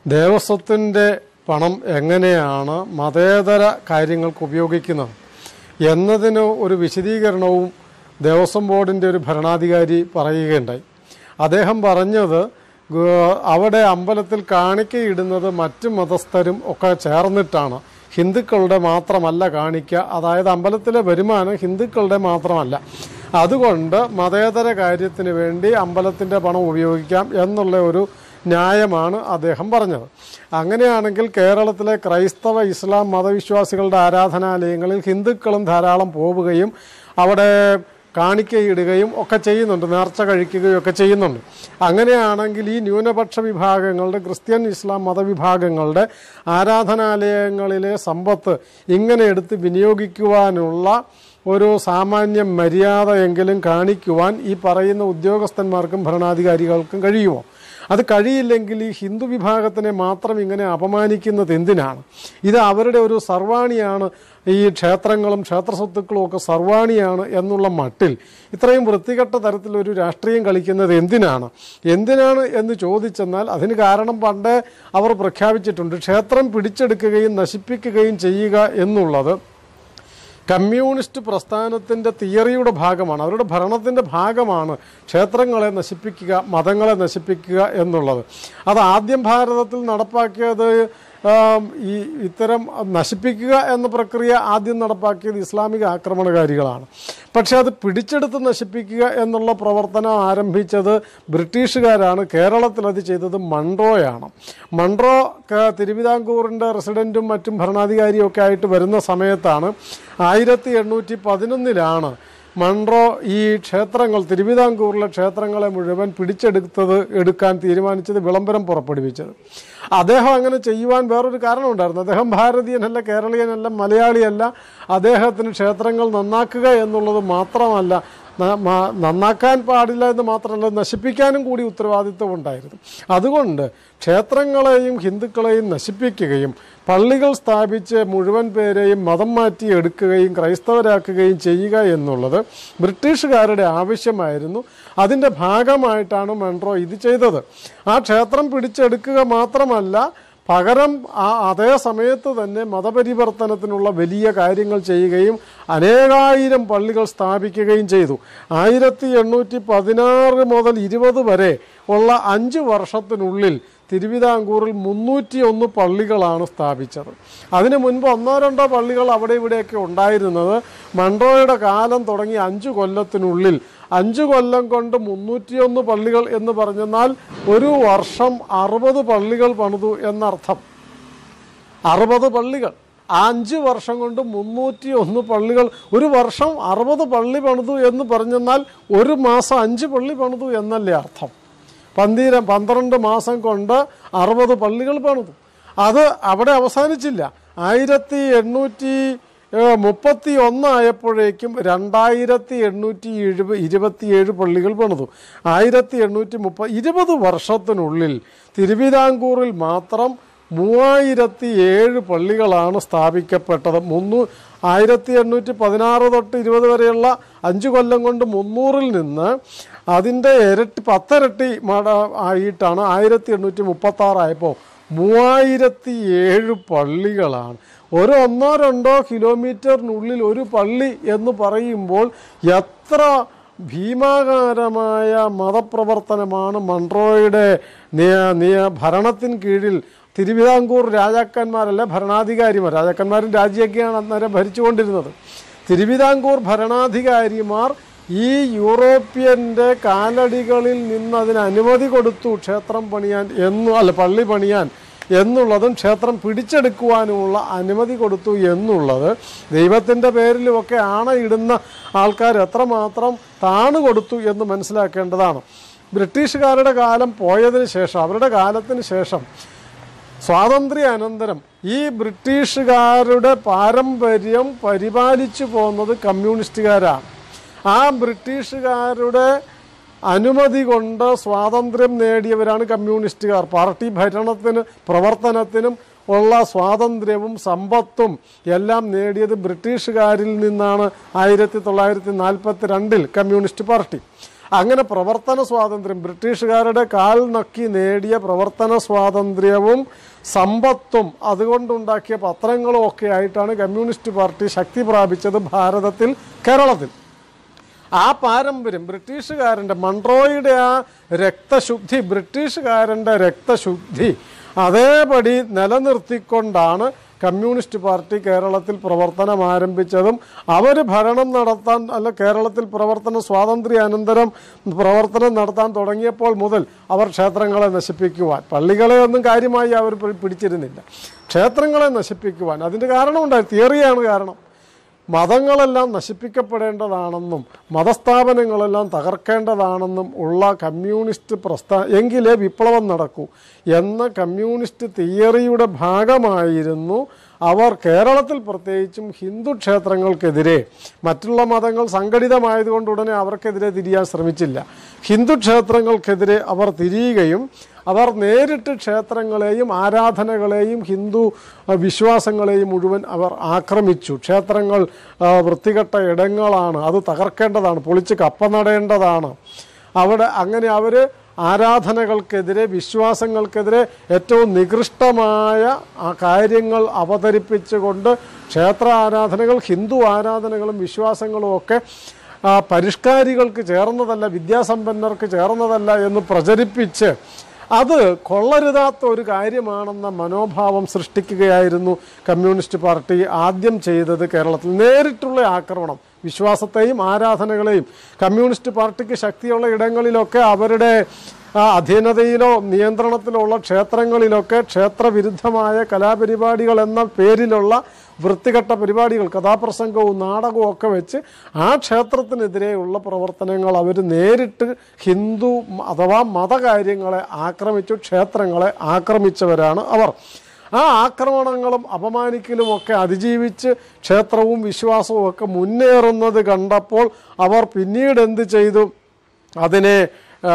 ദേവസ്വത്തിൻ്റെ പണം എങ്ങനെയാണ് മതേതര കാര്യങ്ങൾക്ക് ഉപയോഗിക്കുന്നത് എന്നതിന് ഒരു വിശദീകരണവും ദേവസ്വം ബോർഡിൻ്റെ ഒരു ഭരണാധികാരി പറയുകയുണ്ടായി അദ്ദേഹം പറഞ്ഞത് ഗ- അവിടെ അമ്പലത്തിൽ കാണിക്കയിടുന്നത് മറ്റ് മതസ്ഥരും ഒക്കെ ചേർന്നിട്ടാണ് ഹിന്ദുക്കളുടെ മാത്രമല്ല കാണിക്കുക അതായത് അമ്പലത്തിലെ വരുമാനം ഹിന്ദുക്കളുടെ മാത്രമല്ല അതുകൊണ്ട് മതേതര കാര്യത്തിന് വേണ്ടി അമ്പലത്തിൻ്റെ പണം ഉപയോഗിക്കാം എന്നുള്ള ഒരു ന്യായമാണ് അദ്ദേഹം പറഞ്ഞത് അങ്ങനെയാണെങ്കിൽ കേരളത്തിലെ ക്രൈസ്തവ ഇസ്ലാം മതവിശ്വാസികളുടെ ആരാധനാലയങ്ങളിൽ ഹിന്ദുക്കളും ധാരാളം പോവുകയും അവിടെ കാണിക്കയിടുകയും ഒക്കെ ചെയ്യുന്നുണ്ട് നേർച്ച കഴിക്കുകയും ഒക്കെ ചെയ്യുന്നുണ്ട് അങ്ങനെയാണെങ്കിൽ ഈ ന്യൂനപക്ഷ വിഭാഗങ്ങളുടെ ക്രിസ്ത്യൻ ഇസ്ലാം മതവിഭാഗങ്ങളുടെ ആരാധനാലയങ്ങളിലെ സമ്പത്ത് ഇങ്ങനെ എടുത്ത് വിനിയോഗിക്കുവാനുള്ള ഒരു സാമാന്യ മര്യാദയെങ്കിലും കാണിക്കുവാൻ ഈ പറയുന്ന ഉദ്യോഗസ്ഥന്മാർക്കും ഭരണാധികാരികൾക്കും കഴിയുമോ അത് കഴിയില്ലെങ്കിൽ ഈ ഹിന്ദു വിഭാഗത്തിനെ മാത്രം ഇങ്ങനെ അപമാനിക്കുന്നത് എന്തിനാണ് ഇത് അവരുടെ ഒരു സർവാണിയാണ് ഈ ക്ഷേത്രങ്ങളും ക്ഷേത്രസ്വത്തുക്കളും ഒക്കെ സർവാണിയാണ് എന്നുള്ള മട്ടിൽ ഇത്രയും വൃത്തികെട്ട തരത്തിലൊരു രാഷ്ട്രീയം കളിക്കുന്നത് എന്തിനാണ് എന്തിനാണ് എന്ന് ചോദിച്ചെന്നാൽ അതിന് കാരണം പണ്ടേ അവർ പ്രഖ്യാപിച്ചിട്ടുണ്ട് ക്ഷേത്രം പിടിച്ചെടുക്കുകയും നശിപ്പിക്കുകയും ചെയ്യുക എന്നുള്ളത് കമ്മ്യൂണിസ്റ്റ് പ്രസ്ഥാനത്തിൻ്റെ തിയറിയുടെ ഭാഗമാണ് അവരുടെ ഭരണത്തിൻ്റെ ഭാഗമാണ് ക്ഷേത്രങ്ങളെ നശിപ്പിക്കുക മതങ്ങളെ നശിപ്പിക്കുക എന്നുള്ളത് അത് ആദ്യം ഭാരതത്തിൽ നടപ്പാക്കിയത് ആം, ഈ ഇത്തരം നശിപ്പിക്കുക എന്ന പ്രക്രിയ ആദ്യം നടപ്പാക്കിയത് ഇസ്ലാമിക ആക്രമണകാരികളാണ് പക്ഷേ അത് പിടിച്ചെടുത്ത് നശിപ്പിക്കുക എന്നുള്ള പ്രവർത്തനം ആരംഭിച്ചത് ബ്രിട്ടീഷുകാരാണ് കേരളത്തിൽ അത് ചെയ്തത് മൺട്രോയാണ് മൺട്രോ ക- തിരുവിതാംകൂറിൻ്റെ റെസിഡൻറ്റും മറ്റും ഭരണാധികാരിയും ഒക്കെ ആയിട്ട് വരുന്ന സമയത്താണ് ആയിരത്തി എണ്ണൂറ്റി പതിനൊന്നിലാണ് മൺട്രോ ഈ ക്ഷേത്രങ്ങൾ തിരുവിതാംകൂറിലെ ക്ഷേത്രങ്ങളെ മുഴുവൻ പിടിച്ചെടുത്തത് എടുക്കാൻ തീരുമാനിച്ചത് വിളംബരം പുറപ്പെടുവിച്ചത് അദ്ദേഹം അങ്ങനെ ചെയ്യുവാൻ വേറൊരു കാരണമുണ്ടായിരുന്നു അദ്ദേഹം ഭാരതീയനല്ല കേരളീയനല്ല മലയാളിയല്ല അദ്ദേഹത്തിന് ക്ഷേത്രങ്ങൾ നന്നാക്കുക എന്നുള്ളത് മാത്രമല്ല ന- മ- നന്നാക്കാൻ പാടില്ല എന്ന് മാത്രമല്ല നശിപ്പിക്കാനും കൂടി ഉത്തരവാദിത്വം ഉണ്ടായിരുന്നു അതുകൊണ്ട് ക്ഷേത്രങ്ങളെയും ഹിന്ദുക്കളെയും നശിപ്പിക്കുകയും പള്ളികൾ സ്ഥാപിച്ച് മുഴുവൻ പേരെയും മതം മാറ്റി എടുക്കുകയും ക്രൈസ്തവരാക്കുകയും ചെയ്യുക എന്നുള്ളത് ബ്രിട്ടീഷുകാരുടെ ആവശ്യമായിരുന്നു അതിൻ്റെ ഭാഗമായിട്ടാണ് മെൻട്രോ ഇത് ചെയ്തത് ആ ക്ഷേത്രം പിടിച്ചെടുക്കുക മാത്രമല്ല പകരം ആ അതേ സമയത്ത് തന്നെ മതപരിവർത്തനത്തിനുള്ള വലിയ കാര്യങ്ങൾ ചെയ്യുകയും അനേകായിരം പള്ളികൾ സ്ഥാപിക്കുകയും ചെയ്തു ആയിരത്തി എണ്ണൂറ്റി പതിനാറ് മുതൽ ഇരുപത് വരെ ഉള്ള അഞ്ച് വർഷത്തിനുള്ളിൽ തിരുവിതാംകൂറിൽ മുന്നൂറ്റി ഒന്ന് പള്ളികളാണ് സ്ഥാപിച്ചത് അതിനു മുൻപ് ഒന്നോ രണ്ടോ പള്ളികൾ അവിടെ ഇവിടെയൊക്കെ ഉണ്ടായിരുന്നത് മൺട്രോയുടെ കാലം തുടങ്ങി അഞ്ച് കൊല്ലത്തിനുള്ളിൽ അഞ്ച് കൊല്ലം കൊണ്ട് മുന്നൂറ്റിയൊന്ന് പള്ളികൾ എന്ന് പറഞ്ഞെന്നാൽ ഒരു വർഷം അറുപത് പള്ളികൾ പണിതു എന്നർത്ഥം അറുപത് പള്ളികൾ ആ അഞ്ച് വർഷം കൊണ്ട് മുന്നൂറ്റി ഒന്ന് പള്ളികൾ ഒരു വർഷം അറുപത് പള്ളി പണിതു എന്ന് പറഞ്ഞെന്നാൽ ഒരു മാസം അഞ്ച് പള്ളി പണിതു എന്നല്ലേ അർത്ഥം പന്തീര പന്ത്രണ്ട് മാസം കൊണ്ട് അറുപത് പള്ളികൾ പണിതു അത് അവിടെ അവസാനിച്ചില്ല ആയിരത്തി എണ്ണൂറ്റി ഏഹ്, മുപ്പത്തി ഒന്നായപ്പോഴേക്കും രണ്ടായിരത്തി എണ്ണൂറ്റി എഴുപ ഇരുപത്തിയേഴ് പള്ളികൾ പണിതു ആയിരത്തി എണ്ണൂറ്റി മുപ്പ ഇരുപത് വർഷത്തിനുള്ളിൽ തിരുവിതാംകൂറിൽ മാത്രം മൂവായിരത്തി ഏഴ് പള്ളികളാണ് സ്ഥാപിക്കപ്പെട്ടത് മുന്നൂ ആയിരത്തി എണ്ണൂറ്റി പതിനാറ് തൊട്ട് ഇരുപത് വരെയുള്ള അഞ്ച് കൊല്ലം കൊണ്ട് മുന്നൂറിൽ നിന്ന് അതിൻ്റെ ഇരട്ടി പത്തിരട്ടി മട ആയിട്ടാണ് ആയിരത്തി എണ്ണൂറ്റി മുപ്പത്തി ആറായപ്പോൾ മൂവായിരത്തി ഏഴ് പള്ളികളാണ് ഒരു ഒന്നോ രണ്ടോ കിലോമീറ്ററിനുള്ളിൽ ഒരു പള്ളി എന്ന് പറയുമ്പോൾ എത്ര ഭീമാകാരമായ മതപ്രവർത്തനമാണ് മൺട്രോയുടെ നിയ- നിയ- ഭരണത്തിന് കീഴിൽ തിരുവിതാംകൂർ രാജാക്കന്മാരല്ല ഭരണാധികാരിമാർ രാജാക്കന്മാരും രാജ്യമൊക്കെയാണ് അന്നേരം ഭരിച്ചുകൊണ്ടിരുന്നത് തിരുവിതാംകൂർ ഭരണാധികാരിമാർ ഈ യൂറോപ്യൻ്റെ കാലടികളിൽ നിന്ന് അതിന് അനുമതി കൊടുത്തു ക്ഷേത്രം പണിയാൻ എന്നു അല്ല പള്ളി പണിയാൻ എന്നുള്ളതും ക്ഷേത്രം പിടിച്ചെടുക്കുവാനുമുള്ള അനുമതി കൊടുത്തു എന്നുള്ളത് ദൈവത്തിൻ്റെ പേരിലുമൊക്കെ ആണയിടുന്ന ആൾക്കാർ എത്രമാത്രം താണു കൊടുത്തു എന്ന് മനസ്സിലാക്കേണ്ടതാണ് ബ്രിട്ടീഷുകാരുടെ കാലം പോയതിന് ശേഷം അവരുടെ കാലത്തിന് ശേഷം സ്വാതന്ത്ര്യ അനന്തരം ഈ ബ്രിട്ടീഷുകാരുടെ പാരമ്പര്യം പരിപാലിച്ചു പോകുന്നത് കമ്മ്യൂണിസ്റ്റുകാരാണ് ആ ബ്രിട്ടീഷുകാരുടെ അനുമതി കൊണ്ട് സ്വാതന്ത്ര്യം നേടിയവരാണ് കമ്മ്യൂണിസ്റ്റുകാർ പാർട്ടി ഭരണത്തിന് പ്രവർത്തനത്തിനും ഉള്ള സ്വാതന്ത്ര്യവും സമ്പത്തും എല്ലാം നേടിയത് ബ്രിട്ടീഷുകാരിൽ നിന്നാണ് ആയിരത്തി തൊള്ളായിരത്തി നാൽപ്പത്തി രണ്ടിൽ കമ്മ്യൂണിസ്റ്റ് പാർട്ടി അങ്ങനെ പ്രവർത്തന സ്വാതന്ത്ര്യം ബ്രിട്ടീഷുകാരുടെ കാൽ നക്കി നേടിയ പ്രവർത്തന സ്വാതന്ത്ര്യവും സമ്പത്തും അതുകൊണ്ടുണ്ടാക്കിയ പത്രങ്ങളും ഒക്കെ ആയിട്ടാണ് കമ്മ്യൂണിസ്റ്റ് പാർട്ടി ശക്തി പ്രാപിച്ചത് ഭാരതത്തിൽ കേരളത്തിൽ ആ പാരമ്പര്യം ബ്രിട്ടീഷുകാരൻ്റെ മൺട്രോയുടെ ആ രക്തശുദ്ധി ബ്രിട്ടീഷുകാരൻ്റെ രക്തശുദ്ധി അതേപടി നിലനിർത്തിക്കൊണ്ടാണ് കമ്മ്യൂണിസ്റ്റ് പാർട്ടി കേരളത്തിൽ പ്രവർത്തനം ആരംഭിച്ചതും അവർ ഭരണം നടത്താൻ അല്ല കേരളത്തിൽ പ്രവർത്തന സ്വാതന്ത്ര്യാനന്തരം പ്രവർത്തനം നടത്താൻ തുടങ്ങിയപ്പോൾ മുതൽ അവർ ക്ഷേത്രങ്ങളെ നശിപ്പിക്കുവാൻ പള്ളികളെ ഒന്നും കാര്യമായി അവർ പി- പിടിച്ചിരുന്നില്ല ക്ഷേത്രങ്ങളെ നശിപ്പിക്കുവാൻ അതിൻ്റെ കാരണമുണ്ടായി തിയറിയാണ് കാരണം മതങ്ങളെല്ലാം നശിപ്പിക്കപ്പെടേണ്ടതാണെന്നും മതസ്ഥാപനങ്ങളെല്ലാം തകർക്കേണ്ടതാണെന്നും ഉള്ള കമ്മ്യൂണിസ്റ്റ് പ്രസ്ഥാ എങ്കിലേ വിപ്ലവം നടക്കൂ എന്ന കമ്മ്യൂണിസ്റ്റ് തിയറിയുടെ ഭാഗമായിരുന്നു അവർ കേരളത്തിൽ പ്രത്യേകിച്ചും ഹിന്ദു ക്ഷേത്രങ്ങൾക്കെതിരെ മറ്റുള്ള മതങ്ങൾ സംഘടിതമായതുകൊണ്ട് ഉടനെ അവർക്കെതിരെ തിരിയാൻ ശ്രമിച്ചില്ല ഹിന്ദു ക്ഷേത്രങ്ങൾക്കെതിരെ അവർ തിരിയുകയും അവർ നേരിട്ട് ക്ഷേത്രങ്ങളെയും ആരാധനകളെയും ഹിന്ദു അഹ്, വിശ്വാസങ്ങളെയും മുഴുവൻ അവർ ആക്രമിച്ചു ക്ഷേത്രങ്ങൾ ആ, വൃത്തികെട്ട ഇടങ്ങളാണ് അത് തകർക്കേണ്ടതാണ് പൊളിച്ച് കപ്പ നടേണ്ടതാണ് അവിടെ അങ്ങനെ അവർ ആരാധനകൾക്കെതിരെ വിശ്വാസങ്ങൾക്കെതിരെ ഏറ്റവും നികൃഷ്ടമായ ആ കാര്യങ്ങൾ അവതരിപ്പിച്ചുകൊണ്ട് ക്ഷേത്ര ആരാധനകൾ ഹിന്ദു ആരാധനകളും വിശ്വാസങ്ങളും ഒക്കെ ആ, പരിഷ്കാരികൾക്ക് ചേർന്നതല്ല വിദ്യാസമ്പന്നർക്ക് ചേർന്നതല്ല എന്ന് പ്രചരിപ്പിച്ച് അത് കൊള്ളരുതാത്ത ഒരു കാര്യമാണെന്ന മനോഭാവം സൃഷ്ടിക്കുകയായിരുന്നു കമ്മ്യൂണിസ്റ്റ് പാർട്ടി ആദ്യം ചെയ്തത് കേരളത്തിൽ നേരിട്ടുള്ള ആക്രമണം വിശ്വാസത്തെയും ആരാധനകളെയും കമ്മ്യൂണിസ്റ്റ് പാർട്ടിക്ക് ശക്തിയുള്ള ഇടങ്ങളിലൊക്കെ അവരുടെ ആ, അധീനതയിലോ നിയന്ത്രണത്തിലോ ഉള്ള ക്ഷേത്രങ്ങളിലൊക്കെ ക്ഷേത്രവിരുദ്ധമായ കലാപരിപാടികൾ എന്ന പേരിലുള്ള വൃത്തികെട്ട പരിപാടികൾ കഥാപ്രസംഗവും നാടകവും ഒക്കെ വെച്ച് ആ ക്ഷേത്രത്തിനെതിരെയുള്ള പ്രവർത്തനങ്ങൾ അവർ നേരിട്ട് ഹിന്ദു മ- അഥവാ മതകാര്യങ്ങളെ ആക്രമിച്ചു ക്ഷേത്രങ്ങളെ ആക്രമിച്ചവരാണ് അവർ ആ ആക്രമണങ്ങളും അപമാനിക്കലും ഒക്കെ അതിജീവിച്ച് ക്ഷേത്രവും വിശ്വാസവും ഒക്കെ മുന്നേറുന്നത് കണ്ടപ്പോൾ അവർ പിന്നീട് എന്ത് ചെയ്തു അതിനെ ആ,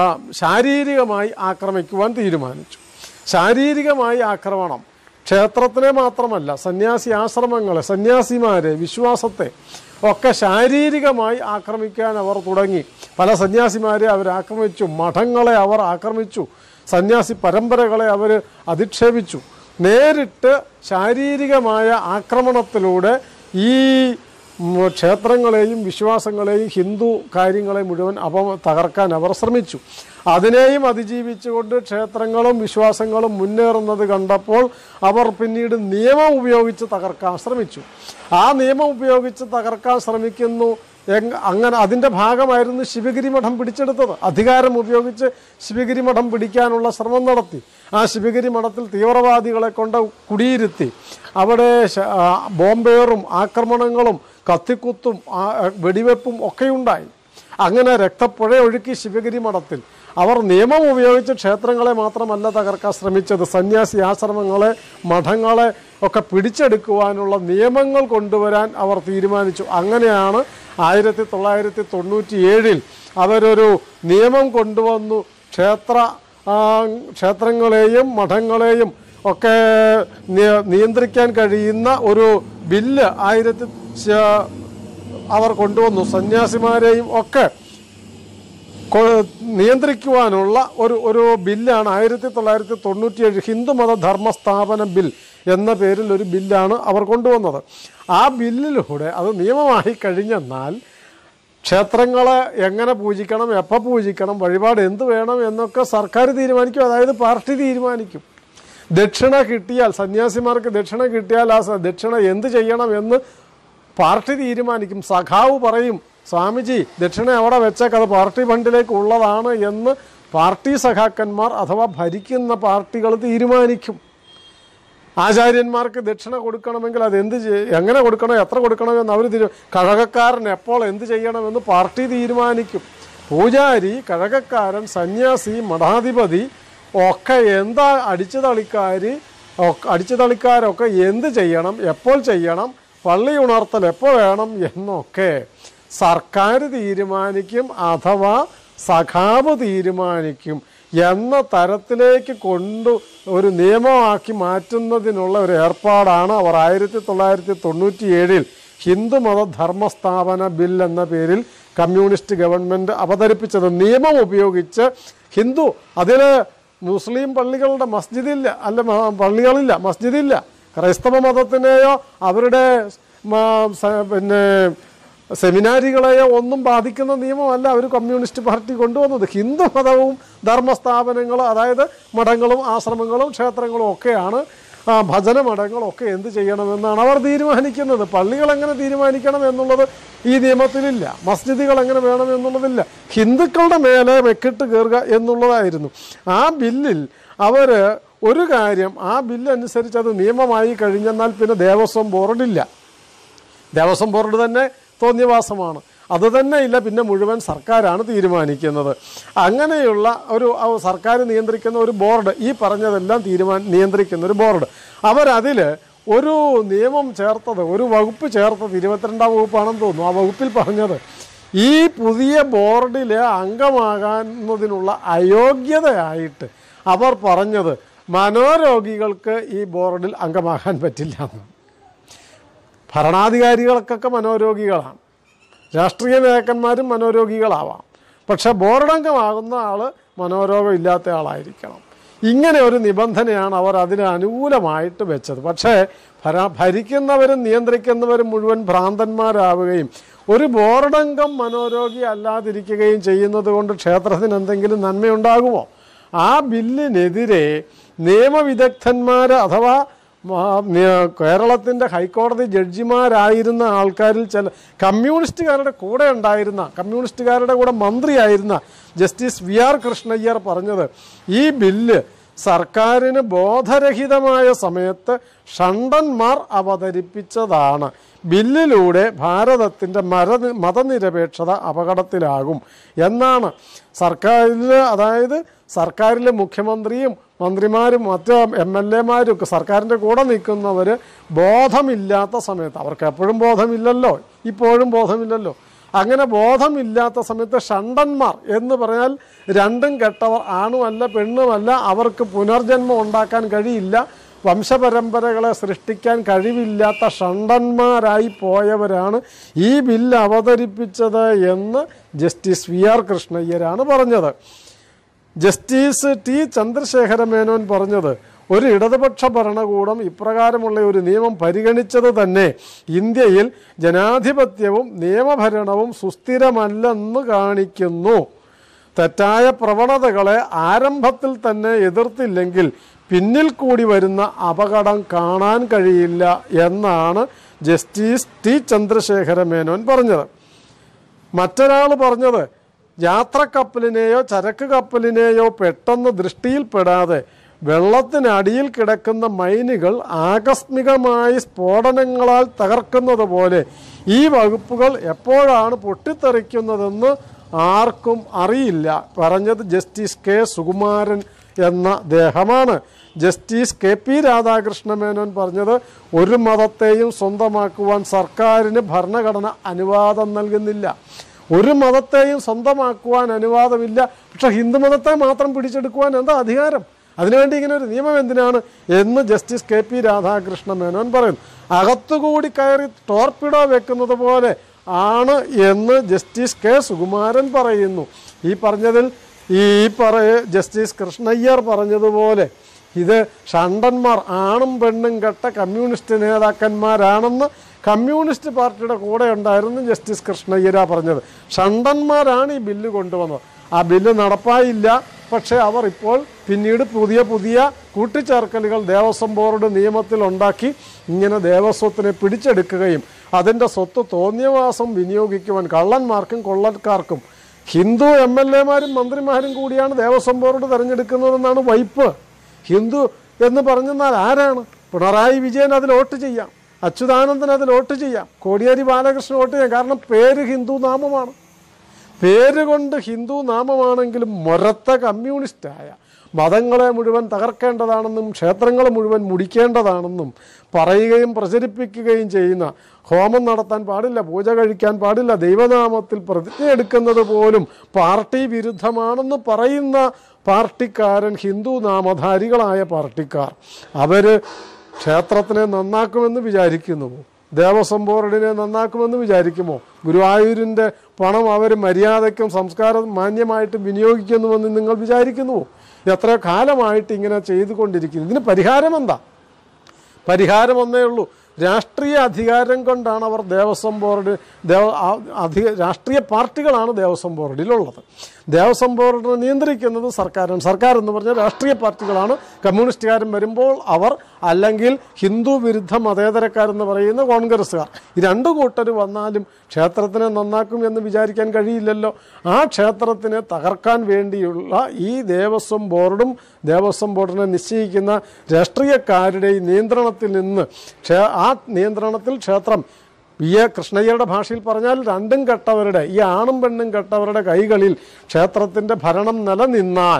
ശാരീരികമായി ആക്രമിക്കുവാൻ തീരുമാനിച്ചു ശാരീരികമായി ആക്രമണം ക്ഷേത്രത്തിനെ മാത്രമല്ല സന്യാസി ആശ്രമങ്ങളെ സന്യാസിമാരെ വിശ്വാസത്തെ ഒക്കെ ശാരീരികമായി ആക്രമിക്കാൻ അവർ തുടങ്ങി പല സന്യാസിമാരെ അവർ ആക്രമിച്ചു മഠങ്ങളെ അവർ ആക്രമിച്ചു സന്യാസി പരമ്പരകളെ അവർ അധിക്ഷേപിച്ചു നേരിട്ട് ശാരീരികമായ ആക്രമണത്തിലൂടെ ഈ ഉം, ക്ഷേത്രങ്ങളെയും വിശ്വാസങ്ങളെയും ഹിന്ദു കാര്യങ്ങളെ മുഴുവൻ അപ തകർക്കാൻ അവർ ശ്രമിച്ചു അതിനെയും അതിജീവിച്ചുകൊണ്ട് ക്ഷേത്രങ്ങളും വിശ്വാസങ്ങളും മുന്നേറുന്നത് കണ്ടപ്പോൾ അവർ പിന്നീട് നിയമം ഉപയോഗിച്ച് തകർക്കാൻ ശ്രമിച്ചു ആ നിയമം ഉപയോഗിച്ച് തകർക്കാൻ ശ്രമിക്കുന്നു എങ് അങ്ങനെ അതിൻ്റെ ഭാഗമായിരുന്നു ശിവഗിരി മഠം പിടിച്ചെടുത്തത് അധികാരം ഉപയോഗിച്ച് ശിവഗിരി മഠം പിടിക്കാനുള്ള ശ്രമം നടത്തി ആ ശിവഗിരി മഠത്തിൽ തീവ്രവാദികളെ കൊണ്ട് കുടിയിരുത്തി അവിടെ ശ- ആ, ബോംബേറും ആക്രമണങ്ങളും കത്തിക്കുത്തും ആ, വെടിവെപ്പും ഒക്കെയുണ്ടായി അങ്ങനെ രക്തപ്പുഴ ഒഴുക്കി ശിവഗിരി മഠത്തിൽ അവർ നിയമം ഉപയോഗിച്ച് ക്ഷേത്രങ്ങളെ മാത്രമല്ല തകർക്കാൻ ശ്രമിച്ചത് സന്യാസി ആശ്രമങ്ങളെ മഠങ്ങളെ ഒക്കെ പിടിച്ചെടുക്കുവാനുള്ള നിയമങ്ങൾ കൊണ്ടുവരാൻ അവർ തീരുമാനിച്ചു അങ്ങനെയാണ് ആയിരത്തി തൊള്ളായിരത്തി തൊണ്ണൂറ്റി ഏഴിൽ അവരൊരു നിയമം കൊണ്ടുവന്നു ക്ഷേത്ര ആ, ക്ഷേത്രങ്ങളെയും മഠങ്ങളെയും ഒക്കെ നിയ- നിയന്ത്രിക്കാൻ കഴിയുന്ന ഒരു ബില്ല് ആയിരത്തി ച- അവർ കൊണ്ടുവന്നു സന്യാസിമാരെയും ഒക്കെ കൊ- നിയന്ത്രിക്കുവാനുള്ള ഒരു ഒരു ബില്ലാണ് ആയിരത്തി തൊള്ളായിരത്തി തൊണ്ണൂറ്റിയേഴ് ഹിന്ദുമത ധർമ്മ സ്ഥാപന ബിൽ എന്ന പേരിൽ ഒരു ബില്ലാണ് അവർ കൊണ്ടുവന്നത് ആ ബില്ലിലൂടെ അത് നിയമമായി കഴിഞ്ഞെന്നാൽ ക്ഷേത്രങ്ങളെ എങ്ങനെ പൂജിക്കണം എപ്പോൾ പൂജിക്കണം വഴിപാട് എന്ത് വേണം എന്നൊക്കെ സർക്കാർ തീരുമാനിക്കും അതായത് പാർട്ടി തീരുമാനിക്കും ദക്ഷിണ കിട്ടിയാൽ സന്യാസിമാർക്ക് ദക്ഷിണ കിട്ടിയാൽ ആ സ- ദക്ഷിണ എന്ത് ചെയ്യണം എന്ന് പാർട്ടി തീരുമാനിക്കും സഖാവ് പറയും സ്വാമിജി ദക്ഷിണ അവിടെ വെച്ചേക്ക് അത് പാർട്ടി ഫണ്ടിലേക്ക് ഉള്ളതാണ് എന്ന് പാർട്ടി സഖാക്കന്മാർ അഥവാ ഭരിക്കുന്ന പാർട്ടികൾ തീരുമാനിക്കും ആചാര്യന്മാർക്ക് ദക്ഷിണ കൊടുക്കണമെങ്കിൽ അത് എന്ത് ചെയ്യ- എങ്ങനെ കൊടുക്കണം എത്ര കൊടുക്കണമെന്ന് അവർ തീരു കഴകക്കാരൻ എപ്പോൾ എന്ത് ചെയ്യണമെന്ന് പാർട്ടി തീരുമാനിക്കും പൂജാരി കഴകക്കാരൻ സന്യാസി മഠാധിപതി ഒക്കെ എന്താ അടിച്ചു തളിക്കാർ അടിച്ചു തളിക്കാരൊക്കെ എന്ത് ചെയ്യണം എപ്പോൾ ചെയ്യണം പള്ളി ഉണർത്തൽ എപ്പോൾ വേണം എന്നൊക്കെ സർക്കാർ തീരുമാനിക്കും അഥവാ സഖാവ് തീരുമാനിക്കും എന്ന തരത്തിലേക്ക് കൊണ്ടു ഒരു നിയമമാക്കി മാറ്റുന്നതിനുള്ള ഒരു ഏർപ്പാടാണ് അവർ ആയിരത്തി തൊള്ളായിരത്തി തൊണ്ണൂറ്റി ഏഴിൽ ഹിന്ദുമത ധർമ്മസ്ഥാപന ബിൽ എന്ന പേരിൽ കമ്മ്യൂണിസ്റ്റ് ഗവൺമെൻറ് അവതരിപ്പിച്ചത് നിയമം ഉപയോഗിച്ച് ഹിന്ദു അതിൽ മുസ്ലിം പള്ളികളുടെ മസ്ജിദില്ല അല്ല മ- പള്ളികളില്ല മസ്ജിദില്ല ക്രൈസ്തവ മതത്തിനെയോ അവരുടെ മ- സ- പിന്നെ സെമിനാരികളെയോ ഒന്നും ബാധിക്കുന്ന നിയമമല്ല അവർ കമ്മ്യൂണിസ്റ്റ് പാർട്ടി കൊണ്ടുവന്നത് ഹിന്ദു മതവും ധർമ്മസ്ഥാപനങ്ങളും അതായത് മഠങ്ങളും ആശ്രമങ്ങളും ക്ഷേത്രങ്ങളും ഒക്കെയാണ് ആ, ഭജന മഠങ്ങളും ഒക്കെ എന്ത് ചെയ്യണമെന്നാണ് അവർ തീരുമാനിക്കുന്നത് പള്ളികൾ എങ്ങനെ തീരുമാനിക്കണം എന്നുള്ളത് ഈ നിയമത്തിലില്ല മസ്ജിദുകൾ എങ്ങനെ വേണം എന്നുള്ളതില്ല ഹിന്ദുക്കളുടെ മേലെ വെക്കിട്ട് കയറുക എന്നുള്ളതായിരുന്നു ആ ബില്ലിൽ അവർ ഒരു കാര്യം ആ ബില്ല് അനുസരിച്ച് അത് നിയമമായി കഴിഞ്ഞെന്നാൽ പിന്നെ ദേവസ്വം ബോർഡില്ല ദേവസ്വം ബോർഡ് തന്നെ തോന്നിയവാസമാണ് അത് തന്നെ ഇല്ല പിന്നെ മുഴുവൻ സർക്കാരാണ് തീരുമാനിക്കുന്നത് അങ്ങനെയുള്ള ഒരു ആ സർക്കാർ നിയന്ത്രിക്കുന്ന ഒരു ബോർഡ് ഈ പറഞ്ഞതെല്ലാം തീരുമാന നിയന്ത്രിക്കുന്ന ഒരു ബോർഡ് അവരതിൽ ഒരു നിയമം ചേർത്തത് ഒരു വകുപ്പ് ചേർത്തത് ഇരുപത്തിരണ്ടാം വകുപ്പാണെന്ന് തോന്നുന്നു ആ വകുപ്പിൽ പറഞ്ഞത് ഈ പുതിയ ബോർഡിലെ അംഗമാകാവുന്നതിനുള്ള അയോഗ്യതയായിട്ട് അവർ പറഞ്ഞത് മനോരോഗികൾക്ക് ഈ ബോർഡിൽ അംഗമാകാൻ പറ്റില്ല എന്ന് ഭരണാധികാരികൾക്കൊക്കെ മനോരോഗികളാണ് രാഷ്ട്രീയ നേതാക്കന്മാരും മനോരോഗികളാവാം പക്ഷെ ബോർഡംഗമാകുന്ന ആൾ മനോരോഗം ഇല്ലാത്ത ആളായിരിക്കണം ഇങ്ങനെ ഒരു നിബന്ധനയാണ് അവർ അതിന് അനുകൂലമായിട്ട് വെച്ചത് പക്ഷേ ഭര ഭരിക്കുന്നവരും നിയന്ത്രിക്കുന്നവരും മുഴുവൻ ഭ്രാന്തന്മാരാവുകയും ഒരു ബോർഡംഗം മനോരോഗി അല്ലാതിരിക്കുകയും ചെയ്യുന്നത് കൊണ്ട് ക്ഷേത്രത്തിന് എന്തെങ്കിലും നന്മയുണ്ടാകുമോ ആ ബില്ലിനെതിരെ നിയമവിദഗ്ധന്മാർ അഥവാ മാ- നി- കേരളത്തിൻ്റെ ഹൈക്കോടതി ജഡ്ജിമാരായിരുന്ന ആൾക്കാരിൽ ചില കമ്മ്യൂണിസ്റ്റുകാരുടെ കൂടെ ഉണ്ടായിരുന്ന കമ്മ്യൂണിസ്റ്റുകാരുടെ കൂടെ മന്ത്രിയായിരുന്ന ജസ്റ്റിസ് വി ആർ കൃഷ്ണയ്യർ പറഞ്ഞത് ഈ ബില്ല് സർക്കാരിന് ബോധരഹിതമായ സമയത്ത് ഷണ്ടന്മാർ അവതരിപ്പിച്ചതാണ് ബില്ലിലൂടെ ഭാരതത്തിൻ്റെ മര മതനിരപേക്ഷത അപകടത്തിലാകും എന്നാണ് സർക്കാരിൽ അതായത് സർക്കാരിലെ മുഖ്യമന്ത്രിയും മന്ത്രിമാരും മറ്റ് എം എൽ എമാരും ഒക്കെ സർക്കാരിൻ്റെ കൂടെ നിൽക്കുന്നവർ ബോധമില്ലാത്ത സമയത്ത് അവർക്ക് എപ്പോഴും ബോധമില്ലല്ലോ ഇപ്പോഴും ബോധമില്ലല്ലോ അങ്ങനെ ബോധമില്ലാത്ത സമയത്ത് ഷണ്ടന്മാർ എന്ന് പറഞ്ഞാൽ രണ്ടും കെട്ടവർ ആണുമല്ല പെണ്ണുമല്ല അവർക്ക് പുനർജന്മം ഉണ്ടാക്കാൻ കഴിയില്ല വംശപരമ്പരകളെ സൃഷ്ടിക്കാൻ കഴിവില്ലാത്ത ഷണ്ടന്മാരായി പോയവരാണ് ഈ ബില്ല് അവതരിപ്പിച്ചത് എന്ന് ജസ്റ്റിസ് വി ആർ കൃഷ്ണയ്യരാണ് പറഞ്ഞത് ജസ്റ്റിസ് ടി ചന്ദ്രശേഖര മേനോൻ പറഞ്ഞത് ഒരു ഇടതുപക്ഷ ഭരണകൂടം ഇപ്രകാരമുള്ള ഒരു നിയമം പരിഗണിച്ചത് തന്നെ ഇന്ത്യയിൽ ജനാധിപത്യവും നിയമഭരണവും സുസ്ഥിരമല്ലെന്ന് കാണിക്കുന്നു തെറ്റായ പ്രവണതകളെ ആരംഭത്തിൽ തന്നെ എതിർത്തില്ലെങ്കിൽ പിന്നിൽ കൂടി വരുന്ന അപകടം കാണാൻ കഴിയില്ല എന്നാണ് ജസ്റ്റിസ് ടി ചന്ദ്രശേഖര മേനോൻ പറഞ്ഞത് മറ്റൊരാൾ പറഞ്ഞത് യാത്രക്കപ്പലിനെയോ ചരക്ക് കപ്പലിനെയോ പെട്ടെന്ന് ദൃഷ്ടിയിൽപ്പെടാതെ വെള്ളത്തിനടിയിൽ കിടക്കുന്ന മൈനുകൾ ആകസ്മികമായി സ്ഫോടനങ്ങളാൽ തകർക്കുന്നത് പോലെ ഈ വകുപ്പുകൾ എപ്പോഴാണ് പൊട്ടിത്തെറിക്കുന്നതെന്ന് ആർക്കും അറിയില്ല പറഞ്ഞത് ജസ്റ്റിസ് കെ സുകുമാരൻ എന്ന ദേഹമാണ് Justice K P Radhakrishna Menon പറഞ്ഞത് ഒരു മതത്തെയും സ്വന്തമാക്കുവാൻ സർക്കാരിന് ഭരണഘടന അനുവാദം നൽകുന്നില്ല ഒരു മതത്തെയും സ്വന്തമാക്കുവാൻ അനുവാദമില്ല പക്ഷെ ഹിന്ദു മതത്തെ മാത്രം പിടിച്ചെടുക്കുവാൻ എന്താ അധികാരം അതിനുവേണ്ടി ഇങ്ങനെ ഒരു നിയമം എന്തിനാണ് എന്ന് Justice K P Radhakrishna Menon പറയുന്നു അകത്തുകൂടി കയറി ടോർപ്പിഡോ വെക്കുന്നത് പോലെ ആണ് എന്ന് ജസ്റ്റിസ് കെ സുകുമാരൻ പറയുന്നു ഈ പറഞ്ഞതിൽ ഈ പറയ ജസ്റ്റിസ് കൃഷ്ണയ്യർ പറഞ്ഞതുപോലെ ഇത് ഷണ്ടന്മാർ ആണും പെണ്ണും കെട്ട കമ്മ്യൂണിസ്റ്റ് നേതാക്കന്മാരാണെന്ന് കമ്മ്യൂണിസ്റ്റ് പാർട്ടിയുടെ കൂടെ ഉണ്ടായിരുന്നു ജസ്റ്റിസ് കൃഷ്ണയ്യര പറഞ്ഞത് ഷണ്ടന്മാരാണ് ഈ ബില്ല് കൊണ്ടുവന്നത് ആ ബില്ല് നടപ്പായില്ല പക്ഷേ അവർ ഇപ്പോൾ പിന്നീട് പുതിയ പുതിയ കൂട്ടിച്ചേർക്കലുകൾ ദേവസ്വം ബോർഡ് നിയമത്തിൽ ഉണ്ടാക്കി ഇങ്ങനെ ദേവസ്വത്തിനെ പിടിച്ചെടുക്കുകയും അതിൻ്റെ സ്വത്ത് തോന്നിയവാസം വിനിയോഗിക്കുവാൻ കള്ളന്മാർക്കും കൊള്ളക്കാർക്കും ഹിന്ദു എം എൽ എമാരും മന്ത്രിമാരും കൂടിയാണ് ദേവസ്വം ബോർഡ് തിരഞ്ഞെടുക്കുന്നതെന്നാണ് വൈപ്പ് ഹിന്ദു എന്ന് പറഞ്ഞെന്നാൽ ആരാണ് പിണറായി വിജയൻ അതിൽ വോട്ട് ചെയ്യാം അച്യുതാനന്ദൻ അതിൽ വോട്ട് ചെയ്യാം കോടിയേരി ബാലകൃഷ്ണൻ വോട്ട് ചെയ്യാം കാരണം പേര് ഹിന്ദു നാമമാണ് പേര് കൊണ്ട് ഹിന്ദു നാമമാണെങ്കിലും മൊരത്ത കമ്മ്യൂണിസ്റ്റായ മതങ്ങളെ മുഴുവൻ തകർക്കേണ്ടതാണെന്നും ക്ഷേത്രങ്ങളെ മുഴുവൻ മുടിക്കേണ്ടതാണെന്നും പറയുകയും പ്രചരിപ്പിക്കുകയും ചെയ്യുന്ന ഹോമം നടത്താൻ പാടില്ല പൂജ കഴിക്കാൻ പാടില്ല ദൈവനാമത്തിൽ പ്രതിജ്ഞ എടുക്കുന്നത് പോലും പാർട്ടി വിരുദ്ധമാണെന്ന് പറയുന്ന പാർട്ടിക്കാരൻ ഹിന്ദു നാമധാരികളായ പാർട്ടിക്കാർ അവർ ക്ഷേത്രത്തിനെ നന്നാക്കുമെന്ന് വിചാരിക്കുന്നുവോ ദേവസ്വം ബോർഡിനെ നന്നാക്കുമെന്ന് വിചാരിക്കുമോ ഗുരുവായൂരിൻ്റെ പണം അവർ മര്യാദയ്ക്കും സംസ്കാരം മാന്യമായിട്ട് വിനിയോഗിക്കുന്നുവെന്ന് നിങ്ങൾ വിചാരിക്കുന്നുവോ എത്രയോ കാലമായിട്ട് ഇങ്ങനെ ചെയ്തുകൊണ്ടിരിക്കുന്നു ഇതിന് പരിഹാരം എന്താ പരിഹാരം ഒന്നേ ഉള്ളൂ രാഷ്ട്രീയ അധികാരം കൊണ്ടാണ് അവർ ദേവസ്വം ബോർഡ് ദേവ ആ- അധിക രാഷ്ട്രീയ പാർട്ടികളാണ് ദേവസ്വം ബോർഡിലുള്ളത് ദേവസ്വം ബോർഡിനെ നിയന്ത്രിക്കുന്നത് സർക്കാരാണ് സർക്കാർ എന്ന് പറഞ്ഞാൽ രാഷ്ട്രീയ പാർട്ടികളാണ് കമ്മ്യൂണിസ്റ്റുകാരും വരുമ്പോൾ അവർ അല്ലെങ്കിൽ ഹിന്ദു വിരുദ്ധ മതേതരക്കാരെന്ന് പറയുന്ന കോൺഗ്രസ്സുകാർ ഈ രണ്ടു കൂട്ടർ വന്നാലും ക്ഷേത്രത്തിനെ നന്നാക്കും എന്ന് വിചാരിക്കാൻ കഴിയില്ലല്ലോ ആ ക്ഷേത്രത്തിനെ തകർക്കാൻ വേണ്ടിയുള്ള ഈ ദേവസ്വം ബോർഡും ദേവസ്വം ബോർഡിനെ നിശ്ചയിക്കുന്ന രാഷ്ട്രീയക്കാരുടെ ഈ നിയന്ത്രണത്തിൽ നിന്ന് ക്ഷേ- ആ നിയന്ത്രണത്തിൽ ക്ഷേത്രം വി എ കൃഷ്ണയ്യരുടെ ഭാഷയിൽ പറഞ്ഞാൽ രണ്ടും കെട്ടവരുടെ ഈ ആണും പെണ്ണും കെട്ടവരുടെ കൈകളിൽ ക്ഷേത്രത്തിൻ്റെ ഭരണം നിലനിന്നാൽ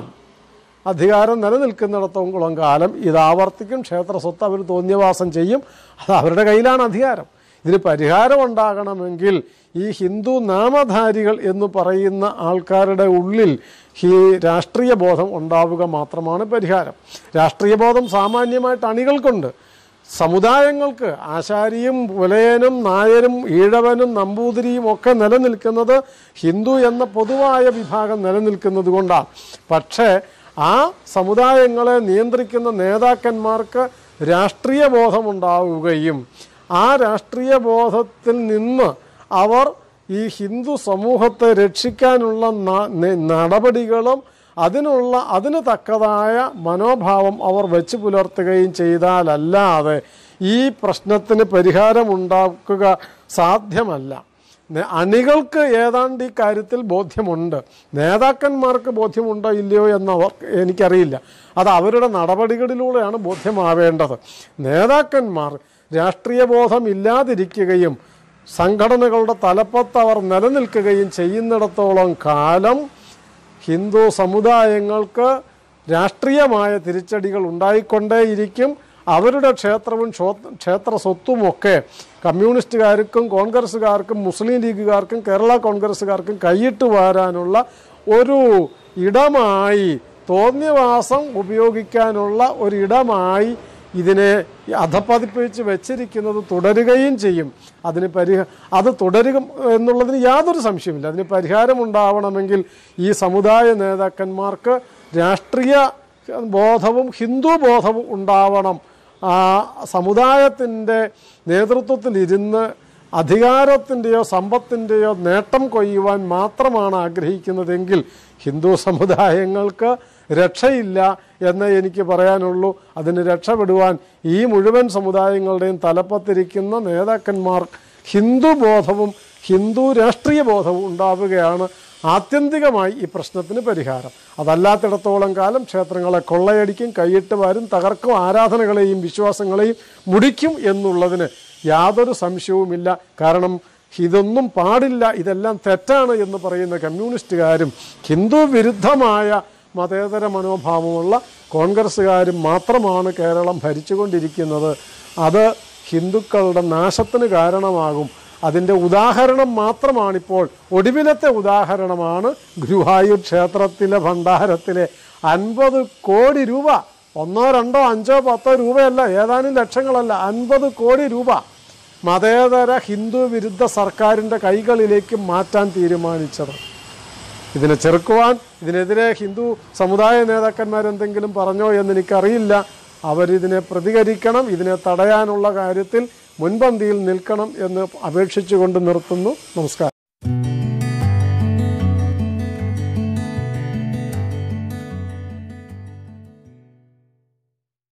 അധികാരം നിലനിൽക്കുന്നിടത്തോളം കാലം ഇത് ആവർത്തിക്കും ക്ഷേത്ര സ്വത്ത് അവർ തോന്നിയവാസം ചെയ്യും അത് അവരുടെ കയ്യിലാണ് അധികാരം ഇതിന് പരിഹാരം ഉണ്ടാകണമെങ്കിൽ ഈ ഹിന്ദു നാമധാരികൾ എന്ന് പറയുന്ന ആൾക്കാരുടെ ഉള്ളിൽ ഈ രാഷ്ട്രീയ ബോധം ഉണ്ടാവുക മാത്രമാണ് പരിഹാരം രാഷ്ട്രീയ ബോധം സാമാന്യമായിട്ട് അണികൾക്കുണ്ട് സമുദായങ്ങൾക്ക് ആശാരിയും പുലയനും നായരും ഈഴവനും നമ്പൂതിരിയും ഒക്കെ നിലനിൽക്കുന്നത് ഹിന്ദു എന്ന പൊതുവായ വിഭാഗം നിലനിൽക്കുന്നത് കൊണ്ടാണ് പക്ഷേ ആ സമുദായങ്ങളെ നിയന്ത്രിക്കുന്ന നേതാക്കന്മാർക്ക് രാഷ്ട്രീയ ബോധമുണ്ടാവുകയും ആ രാഷ്ട്രീയ ബോധത്തിൽ നിന്ന് അവർ ഈ ഹിന്ദു സമൂഹത്തെ രക്ഷിക്കാനുള്ള ന- ന- നടപടികളും അതിനുള്ള അതിന് തക്കതായ മനോഭാവം അവർ വെച്ച് പുലർത്തുകയും ചെയ്താലല്ലാതെ ഈ പ്രശ്നത്തിന് പരിഹാരമുണ്ടാക്കുക സാധ്യമല്ല നെ- അണികൾക്ക് ഏതാണ്ട് ഈ കാര്യത്തിൽ ബോധ്യമുണ്ട് നേതാക്കന്മാർക്ക് ബോധ്യമുണ്ടോ ഇല്ലയോ എന്നവർ എനിക്കറിയില്ല അത് അവരുടെ നടപടികളിലൂടെയാണ് ബോധ്യമാവേണ്ടത് നേതാക്കന്മാർ രാഷ്ട്രീയ ബോധം ഇല്ലാതിരിക്കുകയും സംഘടനകളുടെ തലപ്പത്ത് അവർ നിലനിൽക്കുകയും ചെയ്യുന്നിടത്തോളം കാലം ഹിന്ദു സമുദായങ്ങൾക്ക് രാഷ്ട്രീയമായ തിരിച്ചടികൾ ഉണ്ടായിക്കൊണ്ടേയിരിക്കും അവരുടെ ക്ഷേത്രവും ക്ഷോ- ക്ഷേത്ര സ്വത്തുമൊക്കെ കമ്മ്യൂണിസ്റ്റുകാർക്കും കോൺഗ്രസ്സുകാർക്കും മുസ്ലിം ലീഗുകാർക്കും കേരള കോൺഗ്രസ്സുകാർക്കും കൈയിട്ട് വാരാനുള്ള ഒരു ഇടമായി തോന്നിയവാസം ഉപയോഗിക്കാനുള്ള ഒരിടമായി ഇതിനെ അധപ്പതിപ്പിച്ച് വെച്ചിരിക്കുന്നത് തുടരുകയും ചെയ്യും അതിന് പരിഹ അത് തുടരുക എന്നുള്ളതിന് യാതൊരു സംശയമില്ല അതിന് പരിഹാരം ഉണ്ടാവണമെങ്കിൽ ഈ സമുദായ നേതാക്കന്മാർക്ക് രാഷ്ട്രീയ ബോധവും ഹിന്ദു ബോധവും ഉണ്ടാവണം ആ സമുദായത്തിൻ്റെ നേതൃത്വത്തിലിരുന്ന് അധികാരത്തിൻ്റെയോ സമ്പത്തിൻ്റെയോ നേട്ടം കൊയ്യുവാൻ മാത്രമാണ് ആഗ്രഹിക്കുന്നതെങ്കിൽ ഹിന്ദു സമുദായങ്ങൾക്ക് രക്ഷയില്ല എന്ന് എനിക്ക് പറയാനുള്ളൂ അതിന് രക്ഷപ്പെടുവാൻ ഈ മുഴുവൻ സമുദായങ്ങളുടെയും തലപ്പത്തിരിക്കുന്ന നേതാക്കന്മാർ ഹിന്ദു ബോധവും ഹിന്ദു രാഷ്ട്രീയ ബോധവും ഉണ്ടാവുകയാണ് ആത്യന്തികമായി ഈ പ്രശ്നത്തിന് പരിഹാരം അതല്ലാത്തിടത്തോളം കാലം ക്ഷേത്രങ്ങളെ കൊള്ളയടിക്കും കൈയിട്ട് വാരും തകർക്കും ആരാധനകളെയും വിശ്വാസങ്ങളെയും മുടിക്കും എന്നുള്ളതിന് യാതൊരു സംശയവുമില്ല കാരണം ഇതൊന്നും പാടില്ല ഇതെല്ലാം തെറ്റാണ് എന്ന് പറയുന്ന കമ്മ്യൂണിസ്റ്റുകാരും ഹിന്ദു വിരുദ്ധമായ മതേതര മനോഭാവമുള്ള കോൺഗ്രസ്സുകാരും മാത്രമാണ് കേരളം ഭരിച്ചുകൊണ്ടിരിക്കുന്നത് അത് ഹിന്ദുക്കളുടെ നാശത്തിന് കാരണമാകും അതിൻ്റെ ഉദാഹരണം മാത്രമാണിപ്പോൾ ഒടുവിലത്തെ ഉദാഹരണമാണ് ഗുരുവായൂർ ക്ഷേത്രത്തിലെ ഭണ്ഡാരത്തിലെ അൻപത് കോടി രൂപ ഒന്നോ രണ്ടോ അഞ്ചോ പത്തോ രൂപയല്ല ഏതാനും ലക്ഷങ്ങളല്ല അൻപത് കോടി രൂപ മതേതര ഹിന്ദു വിരുദ്ധ സർക്കാരിൻ്റെ കൈകളിലേക്ക് മാറ്റാൻ തീരുമാനിച്ചത് ഇതിനെ ചെറുക്കുവാൻ ഇതിനെതിരെ ഹിന്ദു സമുദായ നേതാക്കന്മാരെന്തെങ്കിലും പറഞ്ഞോ എന്ന് എനിക്കറിയില്ല അവരിതിനെ പ്രതികരിക്കണം ഇതിനെ തടയാനുള്ള കാര്യത്തിൽ മുൻപന്തിയിൽ നിൽക്കണം എന്ന് അപേക്ഷിച്ചുകൊണ്ട് നിർത്തുന്നു നമസ്കാരം